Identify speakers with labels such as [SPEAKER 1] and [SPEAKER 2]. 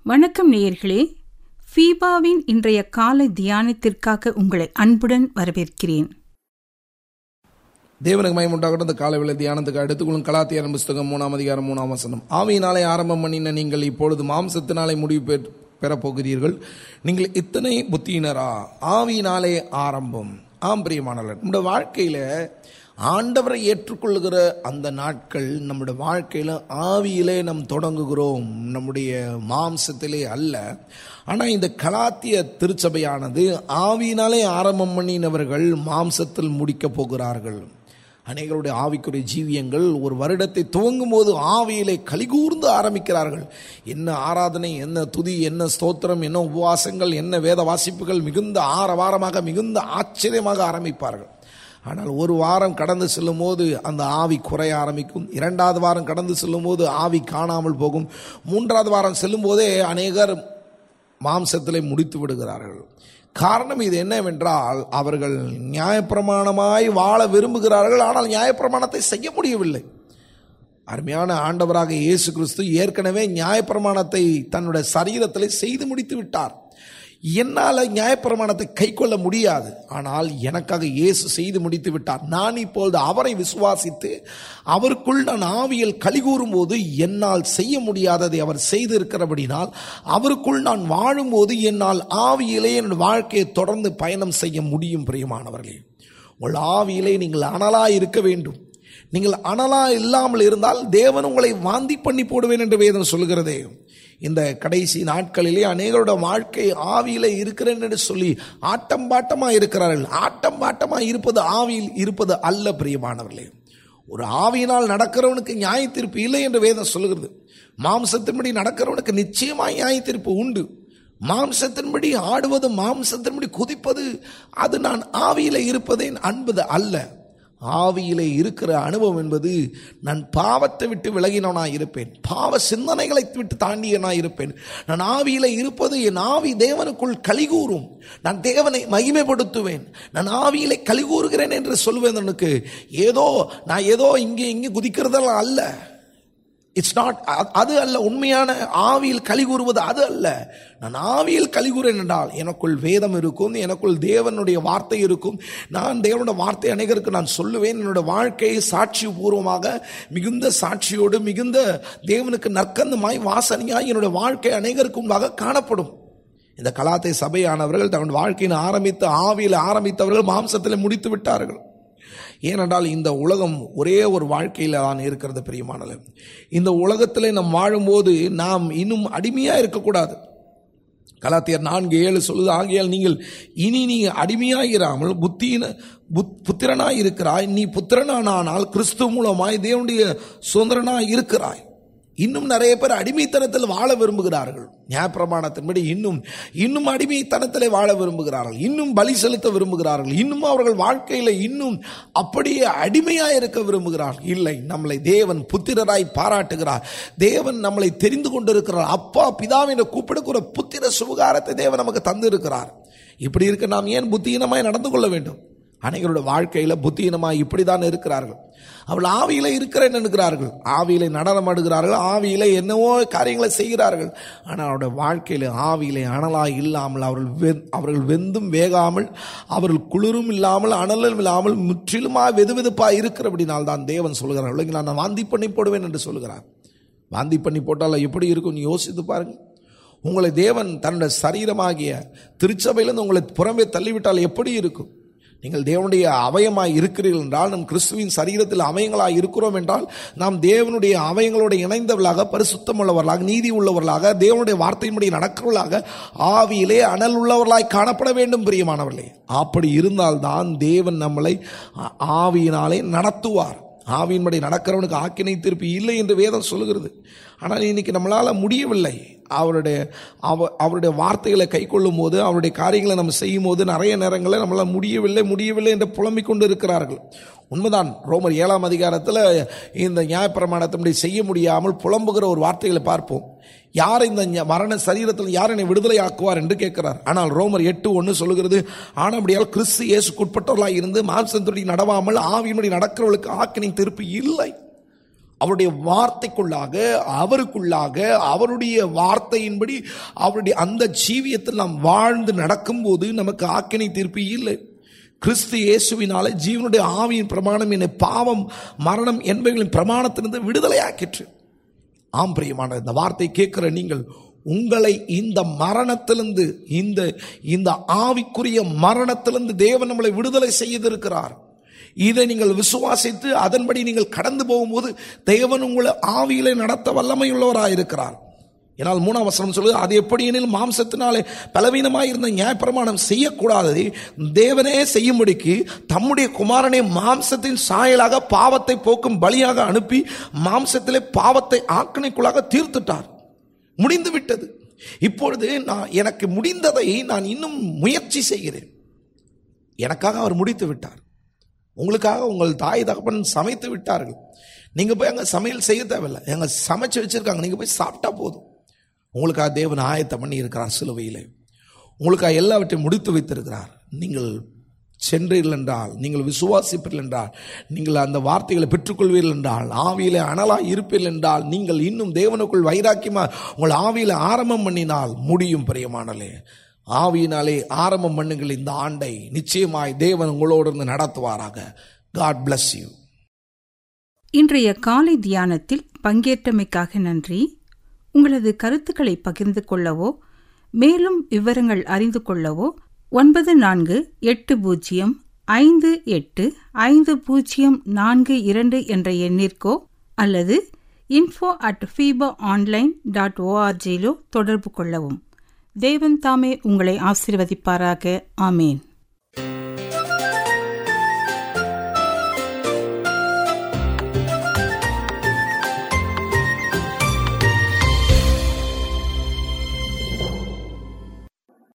[SPEAKER 1] வணக்கம் நேயர்களே ஃபீபாவின் இன்றைய காலை தியானத்திற்காக உங்களை அன்புடன் வரவேற்கிறேன்
[SPEAKER 2] தேவனுக்கு மயம் உண்டாகட்டும் இந்த காலை வேளை தியானத்துக்கு எடுத்துக்கொள்ளும் கலாத்தியாரம் புஸ்தகம் மூணாம் அதிகாரம் மூணாம் வசனம் ஆவியினாலே ஆரம்பம் பண்ணின நீங்கள் இப்பொழுது மாம்சத்தினாலே முடிவு பெற் பெறப் போகிறீர்கள் நீங்கள் இத்தனை புத்தியினரா ஆவியினாலே ஆரம்பம் ஆம் பிரியமானவர் நம்முடைய வாழ்க்கையில ஆண்டவரை ஏற்றுக்கொள்ளுகிற அந்த நாட்கள் நம்முடைய வாழ்க்கையில ஆவியிலே நாம் தொடங்குகிறோம் நம்முடைய மாம்சத்திலே அல்ல ஆனால் இந்த கலாத்திய திருச்சபையானது ஆவியினாலே ஆரம்பம் பண்ணினவர்கள் மாம்சத்தில் முடிக்கப் போகிறார்கள் அநேகருடைய ஆவிக்குரிய ஜீவியங்கள் ஒரு வருடத்தை துவங்கும் போது ஆவியிலே கலிகூர்ந்து ஆரம்பிக்கிறார்கள் என்ன ஆராதனை என்ன துதி என்ன ஸ்தோத்திரம் என்ன உபவாசங்கள் என்ன வேத வாசிப்புகள் மிகுந்த ஆரவாரமாக மிகுந்த ஆச்சரியமாக ஆரம்பிப்பார்கள் ஆனால் ஒரு வாரம் கடந்து செல்லும் போது அந்த ஆவி குறைய ஆரம்பிக்கும் இரண்டாவது வாரம் கடந்து செல்லும் போது ஆவி காணாமல் போகும் மூன்றாவது வாரம் செல்லும் போதே அநேகர் மாம்சத்திலே முடித்து விடுகிறார்கள் காரணம் இது என்னவென்றால் அவர்கள் நியாயப்பிரமாணமாய் வாழ விரும்புகிறார்கள் ஆனால் நியாயப்பிரமாணத்தை செய்ய முடியவில்லை அருமையான ஆண்டவராக இயேசு கிறிஸ்து ஏற்கனவே நியாயப்பிரமாணத்தை தன்னுடைய சரீரத்தில் செய்து முடித்து விட்டார் என்னால் நியாயப்பிரமாணத்தை கை கொள்ள முடியாது ஆனால் எனக்காக இயேசு செய்து முடித்து விட்டார் நான் இப்பொழுது அவரை விசுவாசித்து அவருக்குள் நான் ஆவியில் கலிகூறும் போது என்னால் செய்ய முடியாததை அவர் செய்திருக்கிறபடினால் அவருக்குள் நான் வாழும்போது என்னால் ஆவியிலே என் வாழ்க்கையை தொடர்ந்து பயணம் செய்ய முடியும் பிரியமானவர்களே உங்கள் ஆவியிலே நீங்கள் அனலாய் இருக்க வேண்டும் நீங்கள் அனலா இல்லாமல் இருந்தால் தேவன் உங்களை வாந்தி பண்ணி போடுவேன் என்று வேதம் சொல்கிறதே இந்த கடைசி நாட்களிலே அநேகரோட வாழ்க்கை ஆவியில இருக்கிறேன் என்று சொல்லி ஆட்டம் பாட்டமா இருக்கிறார்கள் ஆட்டம் பாட்டமா இருப்பது ஆவியில் இருப்பது அல்ல பிரியமானவர்களே ஒரு ஆவியினால் நடக்கிறவனுக்கு நியாய தீர்ப்பு இல்லை என்று வேதம் சொல்லுகிறது மாம்சத்தின்படி நடக்கிறவனுக்கு நிச்சயமாய் நியாய தீர்ப்பு உண்டு மாம்சத்தின்படி ஆடுவது மாம்சத்தின்படி குதிப்பது அது நான் ஆவியில இருப்பதேன் அன்பது அல்ல ஆவியிலே இருக்கிற அனுபவம் என்பது நான் பாவத்தை விட்டு விலகினவனாய் இருப்பேன் பாவ சிந்தனைகளை விட்டு தாண்டியனாய் இருப்பேன் நான் ஆவியிலே இருப்பது என் ஆவி தேவனுக்குள் கலிகூறும் நான் தேவனை மகிமைப்படுத்துவேன் நான் ஆவியிலே கலிகூறுகிறேன் என்று சொல்வேன் எனக்கு ஏதோ நான் ஏதோ இங்கே இங்கே குதிக்கிறதெல்லாம் அல்ல இட்ஸ் நாட் அது அல்ல உண்மையான ஆவியில் கலி கூறுவது அது அல்ல நான் ஆவியில் கலி கூறேன் என்றால் எனக்குள் வேதம் இருக்கும் எனக்குள் தேவனுடைய வார்த்தை இருக்கும் நான் தேவனுடைய வார்த்தை அனைவருக்கு நான் சொல்லுவேன் என்னோட வாழ்க்கையை சாட்சி பூர்வமாக மிகுந்த சாட்சியோடு மிகுந்த தேவனுக்கு நற்கந்தமாய் வாசனையாய் என்னுடைய வாழ்க்கை அனைவருக்கு முன்பாக காணப்படும் இந்த கலாத்தை சபையானவர்கள் தன் வாழ்க்கையின் ஆரம்பித்து ஆவியில் ஆரம்பித்தவர்கள் மாம்சத்தில் முடித்து விட்டார்கள் ஏனென்றால் இந்த உலகம் ஒரே ஒரு வாழ்க்கையில் தான் இருக்கிறது பிரியமானது இந்த உலகத்தில் நாம் வாழும்போது நாம் இன்னும் அடிமையாக இருக்கக்கூடாது கலாத்தியர் நான்கு ஏழு சொல்லுது ஆகியால் நீங்கள் இனி நீ அடிமையாயிராமல் புத்தியின புத் புத்திரனாய் இருக்கிறாய் நீ புத்திரனானால் கிறிஸ்து மூலமாய் தேவனுடைய சுதந்திரனாய் இருக்கிறாய் இன்னும் நிறைய பேர் அடிமைத்தனத்தில் வாழ விரும்புகிறார்கள் நியாயப்பிரமாணத்தின்படி இன்னும் இன்னும் அடிமைத்தனத்தில் வாழ விரும்புகிறார்கள் இன்னும் பலி செலுத்த விரும்புகிறார்கள் இன்னும் அவர்கள் வாழ்க்கையில் இன்னும் அப்படியே அடிமையாக இருக்க விரும்புகிறார்கள் இல்லை நம்மளை தேவன் புத்திரராய் பாராட்டுகிறார் தேவன் நம்மளை தெரிந்து கொண்டிருக்கிறார் அப்பா பிதாவின கூப்பிடக்கூட புத்திர சுகாரத்தை தேவன் நமக்கு தந்திருக்கிறார் இப்படி இருக்க நாம் ஏன் புத்தியீனமாய் நடந்து கொள்ள வேண்டும் அனைவருடைய வாழ்க்கையில் புத்தியீனமாய் இப்படிதான் இருக்கிறார்கள் அவள் ஆவியில இருக்கிறேன் என்கிறார்கள் ஆவியில நடனமாடுகிறார்கள் ஆவியில என்னவோ காரியங்களை செய்கிறார்கள் ஆனால் அவருடைய வாழ்க்கையில ஆவியில அனலாய் இல்லாமல் அவர்கள் அவர்கள் வெந்தும் வேகாமல் அவர்கள் குளிரும் இல்லாமல் அனலும் இல்லாமல் முற்றிலுமாக வெது வெதுப்பாக இருக்கிறபடினால் தான் தேவன் சொல்கிறார்கள் நான் வாந்தி பண்ணி போடுவேன் என்று சொல்கிறார் வாந்தி பண்ணி போட்டால் எப்படி இருக்கும் யோசித்து பாருங்கள் உங்களை தேவன் தன்னுடைய சரீரமாகிய திருச்சபையிலிருந்து உங்களை புறம்பே தள்ளிவிட்டால் எப்படி இருக்கும் நீங்கள் தேவனுடைய அவயமாய் இருக்கிறீர்கள் என்றால் நம் கிறிஸ்துவின் சரீரத்தில் அவயங்களாய் இருக்கிறோம் என்றால் நாம் தேவனுடைய அவயங்களோடு இணைந்தவர்களாக பரிசுத்தம் உள்ளவர்களாக நீதி உள்ளவர்களாக தேவனுடைய வார்த்தையின்படி நடக்கிறவர்களாக ஆவியிலே அனல் உள்ளவர்களாய் காணப்பட வேண்டும் பிரியமானவர்களே அப்படி இருந்தால்தான் தேவன் நம்மளை ஆவியினாலே நடத்துவார் ஆவியின்படி நடக்கிறவனுக்கு ஆக்கினை திருப்பி இல்லை என்று வேதம் சொல்லுகிறது ஆனால் இன்னைக்கு நம்மளால் முடியவில்லை அவருடைய அவ அவருடைய வார்த்தைகளை கை கொள்ளும் போது அவருடைய காரியங்களை நம்ம செய்யும் போது நிறைய நேரங்களில் நம்மளால் முடியவில்லை முடியவில்லை என்று புலம்பிக் கொண்டு இருக்கிறார்கள் உண்மைதான் ரோமர் ஏழாம் அதிகாரத்தில் இந்த நியாயப்பிரமாணத்தின்படி செய்ய முடியாமல் புலம்புகிற ஒரு வார்த்தைகளை பார்ப்போம் யார் இந்த மரண சரீரத்தில் யார் என்னை விடுதலை ஆக்குவார் என்று கேட்கிறார் ஆனால் ரோமர் எட்டு ஒன்று சொல்லுகிறது ஆனபடியால் கிறிஸ்து இயேசுக்குட்பட்டவர்களாக இருந்து மாம்சத்துடைய நடவாமல் ஆவியினுடைய நடக்கிறவர்களுக்கு ஆக்கினை திருப்பி இல்லை அவருடைய வார்த்தைக்குள்ளாக அவருக்குள்ளாக அவருடைய வார்த்தையின்படி அவருடைய அந்த ஜீவியத்தில் நாம் வாழ்ந்து நடக்கும்போது நமக்கு ஆக்கினை தீர்ப்பு இல்லை கிறிஸ்து இயேசுவினாலே ஜீவனுடைய ஆவியின் பிரமாணம் என்னை பாவம் மரணம் என்பவைகளின் பிரமாணத்திலிருந்து விடுதலையாக்கிற்று ஆம் பிரியமான இந்த வார்த்தை கேட்கிற நீங்கள் உங்களை இந்த மரணத்திலிருந்து இந்த இந்த ஆவிக்குரிய மரணத்திலிருந்து தேவன் நம்மளை விடுதலை செய்திருக்கிறார் இதை நீங்கள் விசுவாசித்து அதன்படி நீங்கள் கடந்து போகும்போது தேவன் உங்களை ஆவியிலே நடத்த வல்லமையுள்ளவராக இருக்கிறார் ஏன்னால் மூணாம் வசனம் சொல்லுது அது எப்படி எனில் மாம்சத்தினாலே பலவீனமாக இருந்த நியாயப்பிரமாணம் செய்யக்கூடாததை தேவனே செய்யும்படிக்கு தம்முடைய குமாரனை மாம்சத்தின் சாயலாக பாவத்தை போக்கும் பலியாக அனுப்பி மாம்சத்திலே பாவத்தை ஆக்கணைக்குள்ளாக தீர்த்துட்டார் முடிந்து விட்டது இப்பொழுது நான் எனக்கு முடிந்ததை நான் இன்னும் முயற்சி செய்கிறேன் எனக்காக அவர் முடித்து விட்டார் உங்களுக்காக உங்கள் தாய் தகப்பன் சமைத்து விட்டார்கள் நீங்க போய் அங்க சமையல் செய்ய தேவையில்லை அங்க சமைச்சு வச்சிருக்காங்க நீங்க போய் சாப்பிட்டா போதும் உங்களுக்காக தேவன் ஆயத்தம் பண்ணி இருக்கிறார் சிலுவையிலே உங்களுக்காக எல்லாவற்றையும் முடித்து வைத்திருக்கிறார் நீங்கள் சென்றீர்கள் என்றால் நீங்கள் விசுவாசிப்பீர்கள் என்றால் நீங்கள் அந்த வார்த்தைகளை பெற்றுக்கொள்வீர்கள் என்றால் ஆவியிலே அனலாய் இருப்பீர்கள் என்றால் நீங்கள் இன்னும் தேவனுக்குள் வைராக்கியமா உங்கள் ஆவியில ஆரம்பம் பண்ணினால் முடியும் பிரியமானலே ஆவியினாலே ஆரம்பம் பண்ணுங்கள் இந்த ஆண்டை நிச்சயமாய் தேவன் உங்களோடு இருந்து நடத்துவாராக காட் bless யூ
[SPEAKER 1] இன்றைய காலை தியானத்தில் பங்கேற்றமைக்காக நன்றி உங்களது கருத்துக்களை பகிர்ந்து கொள்ளவோ மேலும் விவரங்கள் அறிந்து கொள்ளவோ ஒன்பது நான்கு எட்டு பூஜ்ஜியம் ஐந்து எட்டு ஐந்து பூஜ்ஜியம் நான்கு இரண்டு என்ற எண்ணிற்கோ அல்லது info at FIFA online dot ஓஆர்ஜியிலோ தொடர்பு கொள்ளவும் தேவன் தாமே உங்களை ஆசீர்வதிப்பாராக ஆமேன்